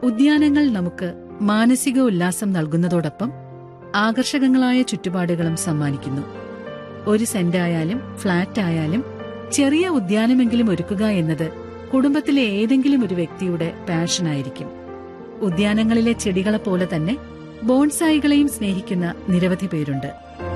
ഉദ്യാനങ്ങൾ നമുക്ക് മാനസിക ഉല്ലാസം നൽകുന്നതോടൊപ്പം ആകർഷകങ്ങളായ ചുറ്റുപാടുകളും സമ്മാനിക്കുന്നു ഒരു സെന്റായാലും ഫ്ളാറ്റ് ആയാലും ചെറിയ ഉദ്യാനമെങ്കിലും ഒരുക്കുക എന്നത് കുടുംബത്തിലെ ഏതെങ്കിലും ഒരു വ്യക്തിയുടെ പാഷനായിരിക്കും ഉദ്യാനങ്ങളിലെ ചെടികളെപ്പോലെ തന്നെ ബോൺസായികളെയും സ്നേഹിക്കുന്ന നിരവധി പേരുണ്ട്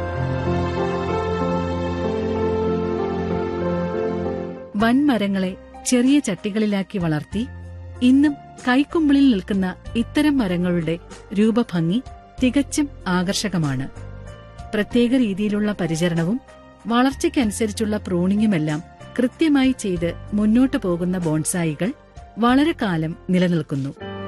വൻമരങ്ങളെ ചെറിയ ചട്ടികളിലാക്കി വളർത്തി ഇന്നും കൈക്കുമ്പിളിൽ നിൽക്കുന്ന ഇത്തരം മരങ്ങളുടെ രൂപഭംഗി തികച്ചും ആകർഷകമാണ് പ്രത്യേക രീതിയിലുള്ള പരിചരണവും വളർച്ചയ്ക്കനുസരിച്ചുള്ള പ്രൂണിങ്ങുമെല്ലാം കൃത്യമായി ചെയ്ത് മുന്നോട്ടു പോകുന്ന ബോൺസായികൾ വളരെ കാലം നിലനിൽക്കുന്നു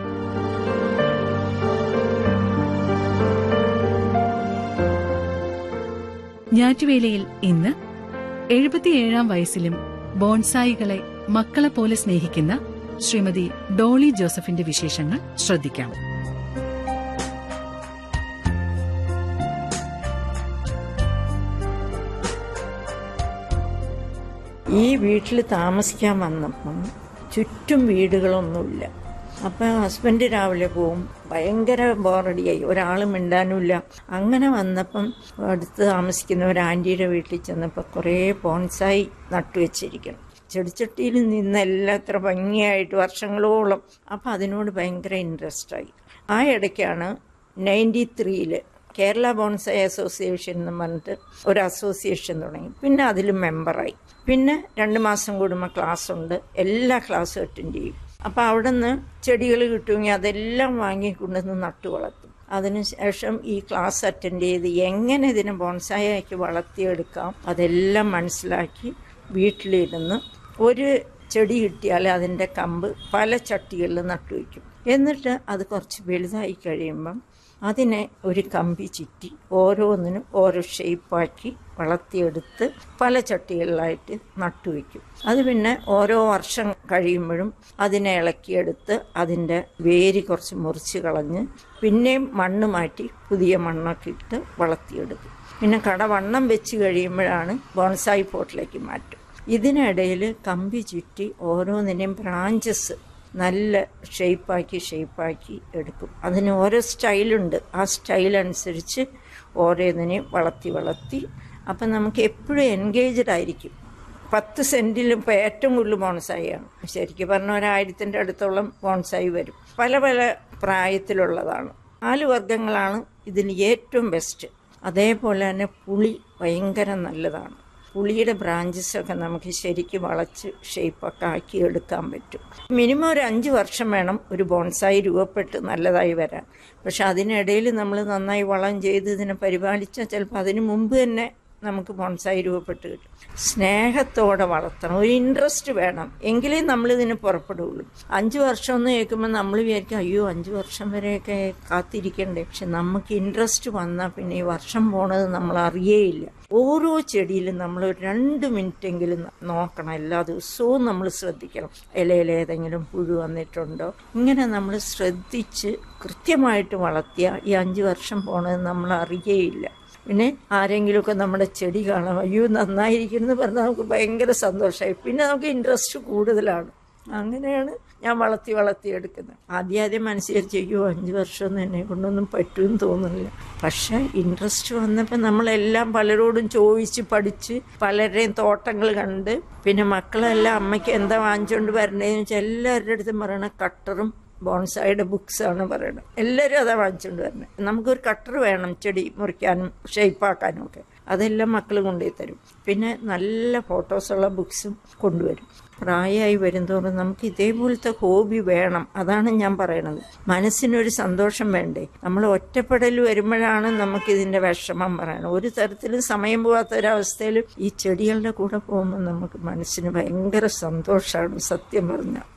ഞാറ്റുവേലയിൽ ഇന്ന് എഴുപത്തിയേഴാം വയസ്സിലും ബോൺസായികളെ മക്കളെപ്പോലെ സ്നേഹിക്കുന്ന ശ്രീമതി ഡോളി ജോസഫിന്റെ വിശേഷങ്ങൾ ശ്രദ്ധിക്കാം ഈ വീട്ടിൽ താമസിക്കാൻ വന്നപ്പം ചുറ്റും വീടുകളൊന്നുമില്ല അപ്പം ഹസ്ബൻഡ് രാവിലെ പോവും ഭയങ്കര ബോറടിയായി ഒരാൾ മിണ്ടാനുമില്ല അങ്ങനെ വന്നപ്പം അടുത്ത് താമസിക്കുന്ന ഒരു ആൻറ്റിയുടെ വീട്ടിൽ ചെന്നപ്പോൾ കുറേ ബോൺസായി നട്ടുവെച്ചിരിക്കണം ചെടിച്ചട്ടിയിൽ നിന്നെല്ലാം എത്ര ഭംഗിയായിട്ട് വർഷങ്ങളോളം അപ്പം അതിനോട് ഭയങ്കര ഇൻട്രസ്റ്റായി ആ ഇടയ്ക്കാണ് നയൻറ്റി ത്രീയിൽ കേരള ബോൺസായി അസോസിയേഷൻ എന്ന് പറഞ്ഞിട്ട് ഒരു അസോസിയേഷൻ തുടങ്ങി പിന്നെ അതിൽ മെമ്പറായി പിന്നെ രണ്ട് മാസം കൂടുമ്പോൾ ക്ലാസ് ഉണ്ട് എല്ലാ ക്ലാസ്സും അറ്റൻഡ് ചെയ്യും അപ്പോൾ അവിടെ നിന്ന് ചെടികൾ കിട്ടുമെങ്കിൽ അതെല്ലാം വാങ്ങിക്കൊണ്ടുവന്ന് നട്ടു വളർത്തും അതിനുശേഷം ഈ ക്ലാസ് അറ്റൻഡ് ചെയ്ത് എങ്ങനെ ഇതിനെ ബോൺസായിക്ക് വളർത്തിയെടുക്കാം അതെല്ലാം മനസ്സിലാക്കി വീട്ടിലിരുന്ന് ഒരു ചെടി കിട്ടിയാൽ അതിൻ്റെ കമ്പ് പല ചട്ടികളിൽ നട്ടുവയ്ക്കും എന്നിട്ട് അത് കുറച്ച് വലുതായി കഴിയുമ്പം അതിനെ ഒരു കമ്പി ചുറ്റി ഓരോന്നിനും ഓരോ ഷേപ്പാക്കി വളർത്തിയെടുത്ത് പല ചട്ടികളിലായിട്ട് നട്ടുവെക്കും അത് പിന്നെ ഓരോ വർഷം കഴിയുമ്പോഴും അതിനെ ഇളക്കിയെടുത്ത് അതിൻ്റെ വേര് കുറച്ച് മുറിച്ച് കളഞ്ഞ് പിന്നെയും മണ്ണ് മാറ്റി പുതിയ മണ്ണൊക്കെ ഇട്ട് വളർത്തിയെടുക്കും പിന്നെ കടവണ്ണം വെച്ച് കഴിയുമ്പോഴാണ് ബോൺസായി പോട്ടിലേക്ക് മാറ്റും ഇതിനിടയിൽ കമ്പി ചുറ്റി ഓരോന്നിനെയും ബ്രാഞ്ചസ് നല്ല ഷേപ്പാക്കി ഷേപ്പാക്കി എടുക്കും അതിന് ഓരോ സ്റ്റൈലുണ്ട് ആ സ്റ്റൈൽ അനുസരിച്ച് ഓരോന്നിനെയും വളർത്തി വളർത്തി അപ്പം നമുക്ക് എപ്പോഴും എൻഗേജ്ഡ് ആയിരിക്കും പത്ത് സെൻറ്റിലും ഇപ്പോൾ ഏറ്റവും കൂടുതൽ ബോൺസായിയാണ് ശരിക്കും പറഞ്ഞ ഒരായിരത്തിൻ്റെ അടുത്തോളം ബോൺസായി വരും പല പല പ്രായത്തിലുള്ളതാണ് നാല് വർഗ്ഗങ്ങളാണ് ഇതിന് ഏറ്റവും ബെസ്റ്റ് അതേപോലെ തന്നെ പുളി ഭയങ്കര നല്ലതാണ് പുളിയുടെ ബ്രാഞ്ചസൊക്കെ നമുക്ക് ശരിക്കും വളച്ച് ഷേപ്പൊക്കെ ആക്കി എടുക്കാൻ പറ്റും മിനിമം ഒരു അഞ്ച് വർഷം വേണം ഒരു ബോൺസായി രൂപപ്പെട്ട് നല്ലതായി വരാൻ പക്ഷെ അതിനിടയിൽ നമ്മൾ നന്നായി വളം ചെയ്ത് ഇതിനെ പരിപാലിച്ചാൽ ചിലപ്പോൾ അതിന് മുമ്പ് തന്നെ നമുക്ക് ബോൺസായി രൂപപ്പെട്ട് കിട്ടും സ്നേഹത്തോടെ വളർത്തണം ഒരു ഇൻട്രസ്റ്റ് വേണം എങ്കിലേ നമ്മളിതിന് പുറപ്പെടുകയുള്ളൂ അഞ്ച് വർഷം എന്ന് കേൾക്കുമ്പോൾ നമ്മൾ വിചാരിക്കും അയ്യോ അഞ്ച് വർഷം വരെയൊക്കെ കാത്തിരിക്കണ്ടേ പക്ഷെ നമുക്ക് ഇൻട്രസ്റ്റ് വന്നാൽ പിന്നെ ഈ വർഷം പോണത് നമ്മൾ അറിയേയില്ല ഓരോ ചെടിയിലും നമ്മൾ ഒരു രണ്ട് മിനിറ്റെങ്കിലും നോക്കണം എല്ലാ ദിവസവും നമ്മൾ ശ്രദ്ധിക്കണം ഇലയിൽ ഏതെങ്കിലും പുഴു വന്നിട്ടുണ്ടോ ഇങ്ങനെ നമ്മൾ ശ്രദ്ധിച്ച് കൃത്യമായിട്ട് വളർത്തിയ ഈ അഞ്ച് വർഷം പോണത് നമ്മൾ അറിയേയില്ല പിന്നെ ആരെങ്കിലുമൊക്കെ നമ്മുടെ ചെടി കാണാം അയ്യോ നന്നായിരിക്കുന്നു പറഞ്ഞാൽ നമുക്ക് ഭയങ്കര സന്തോഷമായി പിന്നെ നമുക്ക് ഇൻട്രസ്റ്റ് കൂടുതലാണ് അങ്ങനെയാണ് ഞാൻ വളർത്തി വളർത്തി എടുക്കുന്നത് ആദ്യം ആദ്യം മനസ്സിലാക്കി അയ്യോ അഞ്ച് വർഷമൊന്നും എന്നെ കൊണ്ടൊന്നും പറ്റുമെന്ന് തോന്നുന്നില്ല പക്ഷേ ഇൻട്രസ്റ്റ് വന്നപ്പോൾ നമ്മളെല്ലാം പലരോടും ചോദിച്ച് പഠിച്ച് പലരുടെയും തോട്ടങ്ങൾ കണ്ട് പിന്നെ മക്കളെല്ലാം അമ്മയ്ക്ക് എന്താ വാങ്ങിച്ചുകൊണ്ട് വരണേന്ന് വെച്ചാൽ എല്ലാവരുടെ അടുത്തും പറയണ കട്ടറും ബോൺസായുടെ ബുക്സാണ് പറയുന്നത് എല്ലാവരും അതാ വാങ്ങിച്ചുകൊണ്ട് വരണേ നമുക്കൊരു കട്ടർ വേണം ചെടി മുറിക്കാനും ഷേപ്പാക്കാനും ഒക്കെ അതെല്ലാം മക്കൾ കൊണ്ടുപോയി തരും പിന്നെ നല്ല ഫോട്ടോസുള്ള ബുക്സും കൊണ്ടുവരും പ്രായമായി വരുന്തോറും നമുക്ക് ഇതേപോലത്തെ ഹോബി വേണം അതാണ് ഞാൻ പറയണത് മനസ്സിനൊരു സന്തോഷം വേണ്ടേ നമ്മൾ ഒറ്റപ്പെടൽ വരുമ്പോഴാണ് നമുക്കിതിൻ്റെ വിഷമം പറയണം ഒരു തരത്തിലും സമയം പോകാത്ത ഒരവസ്ഥയിൽ ഈ ചെടികളുടെ കൂടെ പോകുമ്പോൾ നമുക്ക് മനസ്സിന് ഭയങ്കര സന്തോഷമാണ് സത്യം പറഞ്ഞാൽ